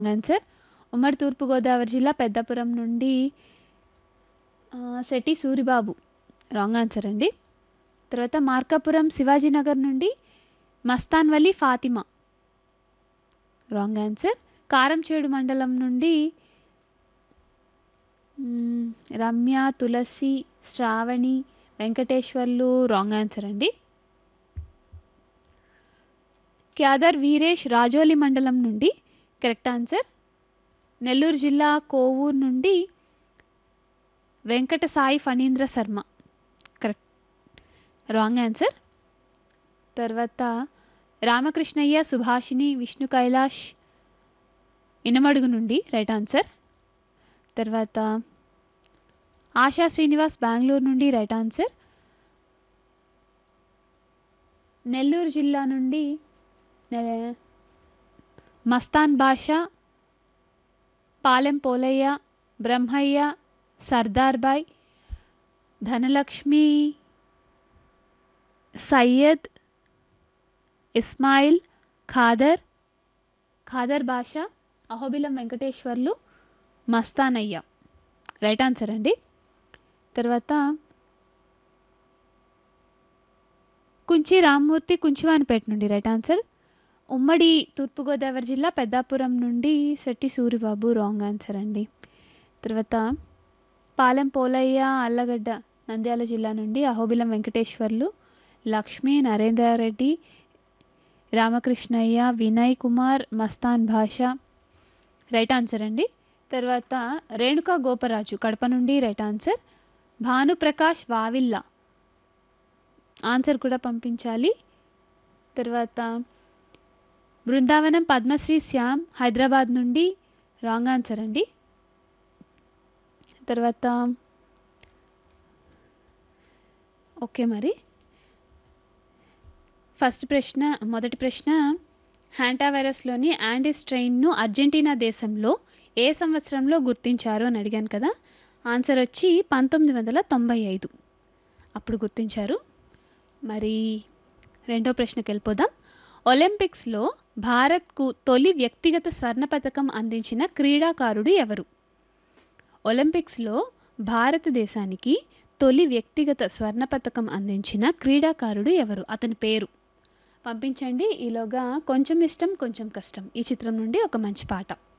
answer ఉమ్మడి తూర్పుగోదావరి జిల్లా పెద్దాపురం నుండి ఆ, శెట్టి సూరిబాబు రాంగ్ ఆన్సర్ అండి తర్వాత మార్కాపురం శివాజీనగర్ నుండి మస్తాన్ వలి ఫాతిమా రాంగ్ ఆన్సర్ కారంచేడు మండలం నుండి మ్మ్, రమ్య తులసి శ్రావణి వెంకటేశ్వర్లు రాంగ్ ఆన్సర్ అండి క్యాదర్ వీరేష్ రాజోలి మండలం నుండి కరెక్ట్ ఆన్సర్ నెల్లూరు జిల్లా కోవూరు నుండి Venkata Sai Phanindra Sharma correct wrong answer తర్వాత రామకృష్ణయ్య సుభాషిణి విష్ణు కైలాష్ ఇనమడుగు నుండి రైట్ ఆన్సర్ తర్వాత ఆశా శ్రీనివాస్ బెంగళూరు నుండి రైట్ ఆన్సర్ నెల్లూరు జిల్లా నుండి నె- మస్తాన్ బాషా పాలెం పోలయ్య బ్రహ్మయ్య సర్దార్ బాయ్ ధనలక్ష్మి సయ్యద్ ఇస్మాయిల్ ఖాదర్ ఖాదర్ బాషా అహోబిలం వెంకటేశ్వర్లు మస్తానయ్య రైట్ ఆన్సర్ అండి తర్వాత కుంచి రామ్మూర్తి కుంచివానిపేట నుండి రైట్ ఆన్సర్ ఉమ్మడి తూర్పుగోదావరి జిల్లా పెద్దాపురం నుండి శెట్టి సూరిబాబు రాంగ్ ఆన్సర్ అండి తర్వాత పాలెం పోలయ్య అల్లగడ్డ నంద్యాల జిల్లా నుండి అహోబిలం వెంకటేశ్వర్లు లక్ష్మీ నరేందర్ రెడ్డి రామకృష్ణయ్య వినయ్ కుమార్ మస్తాన్ భాష రైట్ ఆన్సర్ అండి తర్వాత రేణుకా గోపరాజు కడప నుండి right answer Bhanuprakash Vavilla answer కూడా పంపించాలి తర్వాత బృందావనం పద్మశ్రీ శ్యామ్ హైదరాబాద్ నుండి రాంగ్ ఆన్సర్ అండి తర్వాత ఓకే మరి ఫస్ట్ ప్రశ్న మొదటి ప్రశ్న హ్యాంటా వైరస్లోని యాండీ స్ట్రెయిన్ను అర్జెంటీనా దేశంలో ఏ సంవత్సరంలో గుర్తించారు అని అడిగాను కదా ఆన్సర్ వచ్చి పంతొమ్మిది వందల తొంభై ఐదు అప్పుడు గుర్తించారు మరి రెండో ప్రశ్నకి వెళ్ళిపోదాం ఒలింపిక్స్లో భారత్కు తొలి వ్యక్తిగత స్వర్ణ పథకం అందించిన క్రీడాకారుడు ఎవరు ఒలింపిక్స్లో భారతదేశానికి తొలి వ్యక్తిగత స్వర్ణ పథకం అందించిన క్రీడాకారుడు ఎవరు అతని పేరు పంపించండి ఈలోగా కొంచెం ఇష్టం కొంచెం కష్టం ఈ చిత్రం నుండి ఒక మంచి పాట